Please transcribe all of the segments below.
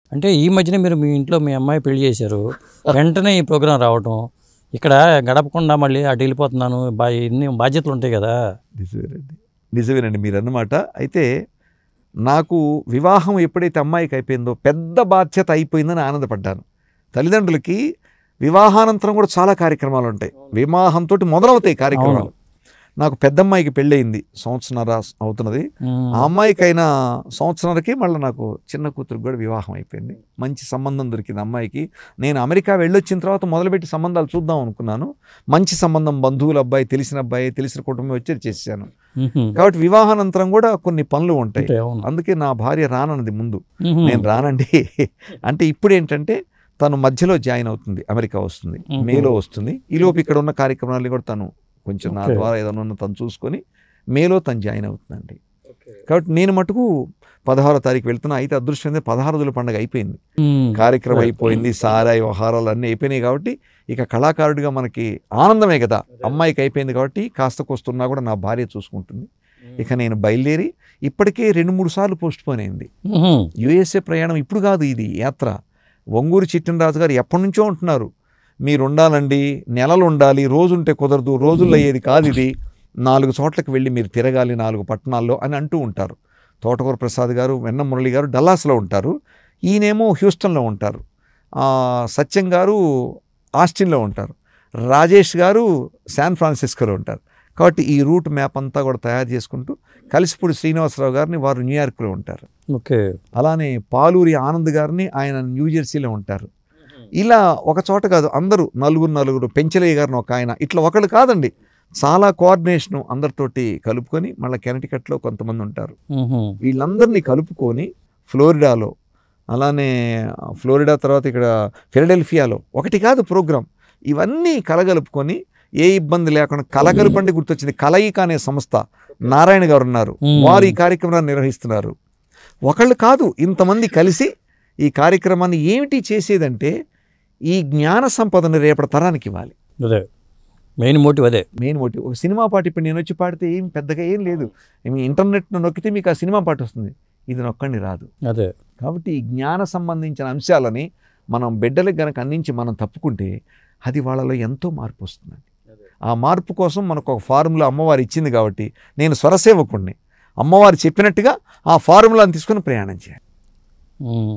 అంటే ఈ మధ్యన మీరు మీ ఇంట్లో మీ అమ్మాయి పెళ్లి చేశారు వెంటనే ఈ ప్రోగ్రాం రావటం ఇక్కడ గడపకుండా మళ్ళీ అటు వెళ్ళిపోతున్నాను బా ఇన్ని బాధ్యతలు ఉంటాయి కదా నిజమేనండి నిజమేనండి మీరు అన్నమాట అయితే నాకు వివాహం ఎప్పుడైతే అమ్మాయికి అయిపోయిందో పెద్ద బాధ్యత అయిపోయిందని ఆనందపడ్డాను తల్లిదండ్రులకి వివాహానంతరం కూడా చాలా కార్యక్రమాలు ఉంటాయి వివాహంతో మొదలవుతాయి కార్యక్రమాలు నాకు పెద్దమ్మాయికి పెళ్ళయింది సంవత్సరాల అవుతున్నది ఉమ్. ఆ అమ్మాయికైనా సంవత్సరాలకి మళ్ళీ నాకు చిన్న కూతురికి కూడా వివాహం అయిపోయింది మంచి సంబంధం దొరికింది అమ్మాయికి నేను అమెరికా వెళ్ళొచ్చిన తర్వాత మొదలుపెట్టి సంబంధాలు చూద్దాం అనుకున్నాను మంచి సంబంధం బంధువుల అబ్బాయి తెలిసిన అబ్బాయి తెలిసిన కుటుంబం వచ్చి చేశాను ఉహుం. కాబట్టి వివాహానంతరం కూడా కొన్ని పనులు ఉంటాయి ఉంటాయి, అవును. అందుకే నా భార్య రానన్నది ముందు ఉహుం. నేను రానండి అంటే ఇప్పుడు ఏంటంటే తను మధ్యలో జాయిన్ అవుతుంది అమెరికా వస్తుంది మ్మ్. మేలో వస్తుంది ఈలోపు ఇక్కడ ఉన్న కార్యక్రమాలు కూడా తను కొంచెం నా Okay. ద్వారా ఏదైనా ఉన్న తను చూసుకొని మేలో తను జాయిన్ అవుతుందండి కాబట్టి నేను మటుకు పదహారో తారీఖు వెళ్తున్నా అయితే అదృష్టం ఏంటంటే పదహారు రోజుల పండుగ అయిపోయింది ఉమ్. కార్యక్రమం Right. అయిపోయింది సారాయి వ్యవహారాలు అన్నీ అయిపోయినాయి కాబట్టి ఇక కళాకారుడిగా మనకి ఆనందమే కదా అమ్మాయికి అయిపోయింది కాబట్టి కాస్త కొస్తున్నా కూడా నా భార్య చూసుకుంటుంది ఇక నేను బయలుదేరి ఇప్పటికే రెండు మూడు సార్లు పోస్ట్ పోన్ అయింది ఉహుం. యుఎస్ఏ ప్రయాణం ఇప్పుడు కాదు ఇది యాత్ర ఒంగూరు చిట్టినరాజు గారు ఎప్పటి నుంచో ఉంటున్నారు మీరు ఉండాలండి నెలలు ఉండాలి రోజు ఉంటే కుదరదు రోజుల్లో అయ్యేది కాదు ఇది నాలుగు చోట్లకు వెళ్ళి మీరు తిరగాలి నాలుగు పట్టణాల్లో అని అంటూ ఉంటారు తోటకూర ప్రసాద్ గారు వెన్న మురళి గారు డల్లాస్లో ఉంటారు ఈయనేమో హ్యూస్టన్లో ఉంటారు ఆ, సత్యం గారు ఆస్టిన్లో ఉంటారు రాజేష్ గారు శాన్ ఫ్రాన్సిస్కోలో ఉంటారు కాబట్టి ఈ రూట్ మ్యాప్ అంతా కూడా తయారు చేసుకుంటూ కలిసిపూడి శ్రీనివాసరావు గారిని వారు న్యూయార్క్లో ఉంటారు ఓకే అలానే పాలూరి ఆనంద్ గారిని ఆయన న్యూజెర్సీలో ఉంటారు ఇలా ఒక చోట కాదు అందరూ నలుగురు నలుగురు పెంచలయ్య గారిని ఒక ఆయన ఇట్లా ఒకళ్ళు కాదండి చాలా కోఆర్డినేషన్ అందరితోటి కలుపుకొని మళ్ళీ కెనటికట్లో కొంతమంది ఉంటారు ఉహుం. వీళ్ళందరినీ కలుపుకొని ఫ్లోరిడాలో అలానే ఫ్లోరిడా తర్వాత ఇక్కడ ఫిలడెల్ఫియాలో ఒకటి కాదు ప్రోగ్రాం ఇవన్నీ కలగలుపుకొని ఏ ఇబ్బంది లేకుండా కలగలుపండి గుర్తొచ్చింది కలయిక అనే సంస్థ నారాయణ గారు ఉన్నారు మ్మ్. వారు ఈ కార్యక్రమాన్ని నిర్వహిస్తున్నారు ఒకళ్ళు కాదు ఇంతమంది కలిసి ఈ కార్యక్రమాన్ని ఏమిటి చేసేదంటే ఈ జ్ఞాన సంపదను రేపటి తరానికి ఇవ్వాలి అదే మెయిన్ మోటివ్ అదే మెయిన్ మోటివ్ ఒక సినిమా పాట ఇప్పుడు నేను వచ్చి పాడితే ఏం పెద్దగా ఏం లేదు మీ ఇంటర్నెట్ నొక్కితే మీకు ఆ సినిమా పాట వస్తుంది ఇది నొక్కండి రాదు అదే కాబట్టి ఈ జ్ఞాన సంబంధించిన అంశాలని మనం బిడ్డలకు గనక అందించి మనం తప్పుకుంటే అది వాళ్ళలో ఎంతో మార్పు వస్తుందండి ఆ మార్పు కోసం మనకు ఒక ఫార్ములా అమ్మవారు ఇచ్చింది కాబట్టి నేను స్వరసేవకుణ్ణి అమ్మవారు చెప్పినట్టుగా ఆ ఫార్ములాని తీసుకొని ప్రయాణం చేయాలి ఉమ్.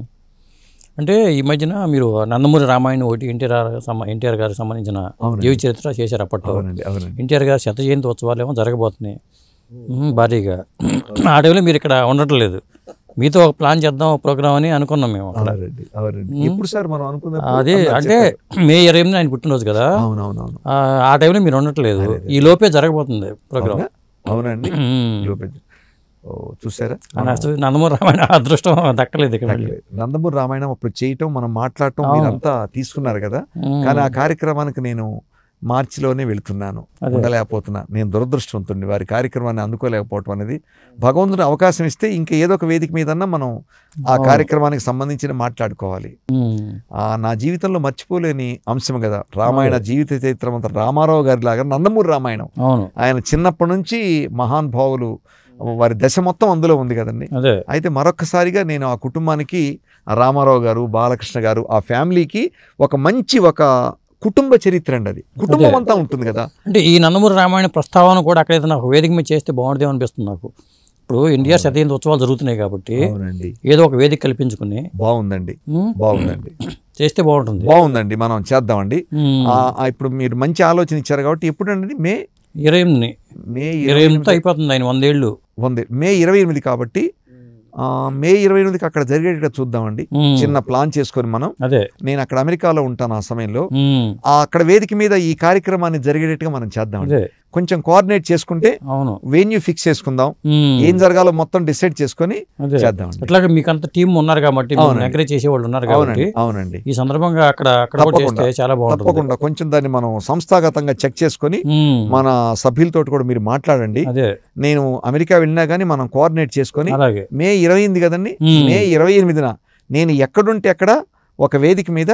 అంటే ఈ మధ్యన మీరు నందమూరి రామాయణం ఒకటి ఎన్టీఆర్ సంబ ఎన్టీఆర్ గారికి సంబంధించిన అవునండి. జీవిత చరిత్ర చేశారు అప్పట్లో అవునండి అవునండి ఎన్టీఆర్ గారి శత జయంతి ఉత్సవాలు ఏమో జరగబోతున్నాయి ఉమ్, భారీగా ఆ టైంలో మీరు ఇక్కడ ఉండట్లేదు మీతో ఒక ప్లాన్ చేద్దాం ప్రోగ్రామ్ అని అనుకున్నాం మేము అక్కడ అవునండి అవునండి మ్మ్. ఎప్పుడు సార్ మనం అనుకుందాం అదే అంటే మే ఇరవై ఎనిమిది ఆయన పుట్టినరోజు కదా అవునవునవును ఆ, ఆ టైంలో మీరు ఉండట్లేదు అదే, అదే. ఈ లోపే జరగబోతుంది ప్రోగ్రామ్ అవునండి లోపే- ఓ చూసారా నందమూరి రామాయణ అదృష్టం దక్కలేదు ఇక్కడ మళ్ళీ. నందమూరి రామాయణం అప్పుడు చేయటం మనం మాట్లాడటం అవును. మీరంతా తీసుకున్నారు కదా ఉమ్, కానీ ఆ కార్యక్రమానికి నేను మార్చిలోనే వెళుతున్నాను అదే. ఉండలేకపోతున్నా నేను దురదృష్టవంతుడిని వారి కార్యక్రమాన్ని అందుకోలేకపోవటం అనేది భగవంతుడు అవకాశం ఇస్తే ఇంకా ఏదో ఒక వేదిక మీదన్నా మనం ఆ అవును. కార్యక్రమానికి సంబంధించిన మాట్లాడుకోవాలి ఉమ్, ఆ నా జీవితంలో మర్చిపోలేని అంశం కదా రామాయణ అదే. జీవిత చరిత్రం అంతా రామారావు గారి లాగా నందమూరి రామాయణం అవును ఆయన చిన్నప్పటి నుంచి మహాన్ భావులు వారి దశ మొత్తం అందులో ఉంది కదండి అదే అయితే మరొక్కసారిగా నేను ఆ కుటుంబానికి ఆ రామారావు గారు బాలకృష్ణ గారు ఆ ఫ్యామిలీకి ఒక మంచి ఒక కుటుంబ చరిత్ర అండి అది కుటుంబం అదే. అంతా ఉంటుంది కదా అంటే ఈ నందమూరి రామాయణ ప్రస్తావన కూడా అక్కడ ఏదైనా ఒక వేదిక మీద చేస్తే బాగుంటుందేమో అనిపిస్తుంది నాకు ఇప్పుడు ఎన్టీఆర్ శతజయంతి ఉత్సవాలు జరుగుతున్నాయి కాబట్టి అవునండి ఏదో ఒక వేదిక కల్పించుకుని బాగుందండి ఉమ్, బాగుందండి చేస్తే బాగుంటుంది బాగుందండి మనం చేద్దామండి ఉమ్, ఆ, ఆ, ఇప్పుడు మీరు మంచి ఆలోచన ఇచ్చారు కాబట్టి ఎప్పుడు అండి మే ఇరవై ఎనిమిది మే ఇరవై ఇరవై ఎనిమిదితో ఎనిమిది అయిపోతుంది ఆయన వందేళ్ళు ఉంది మే ఇరవై ఎనిమిది కాబట్టి ఆ, మే ఇరవై ఎనిమిదికి అక్కడ జరిగేటట్టు చూద్దామండి ఉమ్, చిన్న ప్లాన్ చేసుకొని మనం అదే నేను అక్కడ అమెరికాలో ఉంటాను ఆ సమయంలో ఉమ్, ఆ అక్కడ వేదిక మీద ఈ కార్యక్రమాన్ని జరిగేటట్టుగా మనం చేద్దామండి అదే కొంచెం కోఆర్డినేట్ చేసుకుంటే అవును వెన్యూ ఫిక్స్ చేసుకుందాం ఉమ్, ఏం జరగాలో మొత్తం డిసైడ్ చేసుకొని అదే చేద్దామండి అట్లాగే మీకు అంత టీం ఉన్నారు కాబట్టి అవునండి. ఎంకరేజ్ చేసేవాళ్ళు ఉన్నారు కాబట్టి అవునండి అవునండి ఈ సందర్భంగా అక్కడ అక్కడ కూడా తప్పకుండా. చేస్తే చాలా బాగుంటుంది తప్పకుండా కొంచెం దాన్ని మనం సంస్థాగతంగా చెక్ చేసుకొని ఉమ్, మన సభ్యులతో కూడా మీరు మాట్లాడండి అదే నేను అమెరికా వెళ్ళినా కానీ మనం కోఆర్డినేట్ చేసుకొని అలాగే మే ఇరవై ఎనిమిది కదండి ఉమ్, మే ఇరవై ఎనిమిదిన నేను ఎక్కడుంటే ఎక్కడ ఒక వేదిక మీద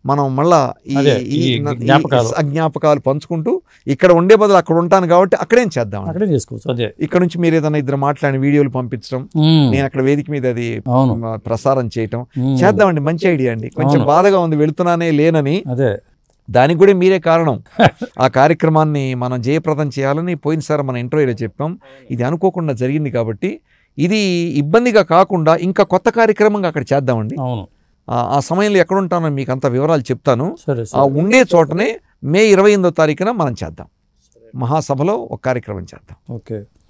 మనం మళ్ళా ఈ అదే, ఈ ఈ న- ఈ జ్ఞాపకాలు. స- జ్ఞాపకాలు పంచుకుంటూ ఇక్కడ ఉండే బదులు అక్కడ ఉంటాను కాబట్టి అక్కడేం చేద్దాం అక్కడే చేసుకోవచ్చు అదే ఇక్కడ నుంచి మీరు ఏదైనా ఇద్దరు మాట్లాడిన వీడియోలు పంపించడం ఉమ్, నేను అక్కడ వేదిక మీద అది అవును మ, ప్రసారం చేయటం ఉమ్, చేద్దామండి మంచి ఐడియా అండి కొంచెం అవును. బాధగా ఉంది వెళుతున్నానే లేనని అదే దానికి కూడా మీరే కారణం ఆ కార్యక్రమాన్ని మనం జయప్రదం చేయాలని పోయినసారి మన ఇంటర్వ్యూలో చెప్పాం ఇది అనుకోకుండా జరిగింది కాబట్టి ఇది ఇబ్బందిగా కాకుండా ఇంకా కొత్త కార్యక్రమంగా అక్కడ చేద్దామండి అవును ఆ- ఆ సమయంలో ఎక్కడ ఉంటానో మీకు అంత వివరాలు చెప్తాను సరే ఆ సరే ఉండే చోటనే మే ఇరవై ఎనిమిదో తారీఖున మనం చేద్దాం మహాసభలో ఒక కార్యక్రమం చేద్దాం ఓకే